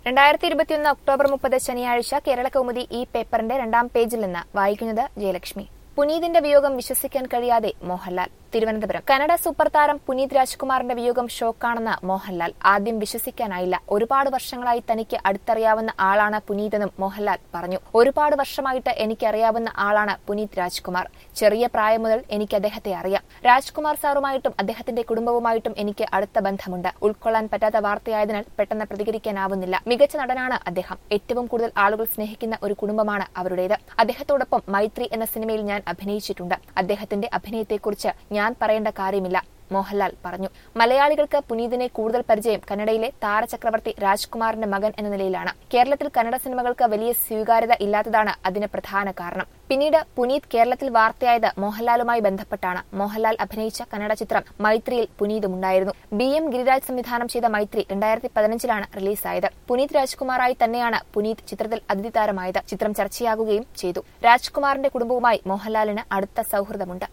രണ്ടായിരത്തി ഇരുപത്തിയൊന്ന് ഒക്ടോബർ മുപ്പത് ശനിയാഴ്ച കേരള കൗമുദി ഈ പേപ്പറിന്റെ രണ്ടാം പേജിൽ നിന്ന് വായിക്കുന്നത് ജയലക്ഷ്മി പുനീതിന്റെ വിയോഗം വിശ്വസിക്കാൻ കഴിയാതെ മോഹൻലാൽ തിരുവനന്തപുരം കന്നഡ സൂപ്പർ താരം പുനീത് രാജ്കുമാറിന്റെ വിയോഗം ഷോക്കാണെന്ന് മോഹൻലാൽ ആദ്യം വിശ്വസിക്കാനായില്ല ഒരുപാട് വർഷങ്ങളായി തനിക്ക് അടുത്തറിയാവുന്ന ആളാണ് പുനീതെന്നും മോഹൻലാൽ പറഞ്ഞു ഒരുപാട് വർഷമായിട്ട് എനിക്കറിയാവുന്ന ആളാണ് പുനീത് രാജ്കുമാർ ചെറിയ പ്രായം മുതൽ എനിക്ക് അദ്ദേഹത്തെ അറിയാം രാജ്കുമാർ സാറുമായിട്ടും അദ്ദേഹത്തിന്റെ കുടുംബവുമായിട്ടും എനിക്ക് അടുത്ത ബന്ധമുണ്ട് ഉൾക്കൊള്ളാൻ പറ്റാത്ത വാർത്തയായതിനാൽ പെട്ടെന്ന് പ്രതികരിക്കാനാവുന്നില്ല മികച്ച നടനാണ് അദ്ദേഹം ഏറ്റവും കൂടുതൽ ആളുകൾ സ്നേഹിക്കുന്ന ഒരു കുടുംബമാണ് അവരുടേത് അദ്ദേഹത്തോടൊപ്പം മൈത്രി എന്ന സിനിമയിൽ ഞാൻ അഭിനയിച്ചിട്ടുണ്ട് അദ്ദേഹത്തിന്റെ അഭിനയത്തെക്കുറിച്ച് ഞാൻ പറയേണ്ട കാര്യമില്ല മോഹൻലാൽ പറഞ്ഞു മലയാളികൾക്ക് പുനീതിനെ കൂടുതൽ പരിചയം കന്നഡയിലെ താരചക്രവർത്തി രാജ്കുമാറിന്റെ മകൻ എന്ന നിലയിലാണ് കേരളത്തിൽ കന്നഡ സിനിമകൾക്ക് വലിയ സ്വീകാര്യത ഇല്ലാത്തതാണ് അതിന് പ്രധാന കാരണം പിന്നീട് പുനീത് കേരളത്തിൽ വാർത്തയായത് മോഹൻലാലുമായി ബന്ധപ്പെട്ടാണ് മോഹൻലാൽ അഭിനയിച്ച കന്നഡ ചിത്രം മൈത്രിയിൽ പുനീതുമുണ്ടായിരുന്നു ബി എം ഗിരിരാജ് സംവിധാനം ചെയ്ത മൈത്രി രണ്ടായിരത്തി പതിനഞ്ചിലാണ് റിലീസായത് പുനീത് രാജ്കുമാറായി തന്നെയാണ് പുനീത് ചിത്രത്തിൽ അതിഥി താരമായത് ചിത്രം ചർച്ചയാകുകയും ചെയ്തു രാജ്കുമാറിന്റെ കുടുംബവുമായി മോഹൻലാലിന് അടുത്ത സൌഹൃദമുണ്ട്